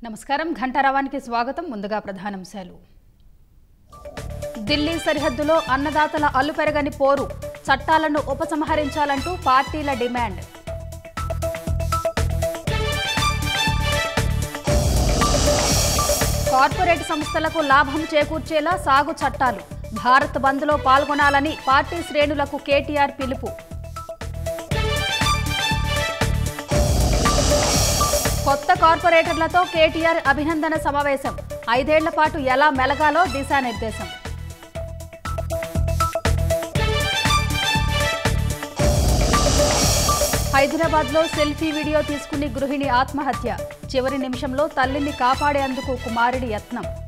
నమస్కారం ఘంటారావానికి స్వాగతం ముందుగా ప్రధానాంశాలు ఢిల్లీ సరిహద్దులో అన్నదాతల అల్లుపెరగని పోరు చట్టాలను ఉపసంహరించాలంటూ పార్టీల డిమాండ్ కార్పొరేట్ సంస్థలకు లాభం చేకూర్చేలా సాగు చట్టాలు భారత్ బంద్లో పాల్గొనాలని పార్టీ శ్రేణులకు కేటీఆర్ పిలుపు కొత్త కార్పొరేటర్లతో కేటీఆర్ అభినందన సమావేశం ఐదేళ్ల పాటు ఎలా మెలగాలో దిశానిర్దేశం హైదరాబాద్ లో సెల్ఫీ వీడియో తీసుకుని గృహిణి ఆత్మహత్య చివరి నిమిషంలో తల్లిని కాపాడేందుకు కుమారుడి యత్నం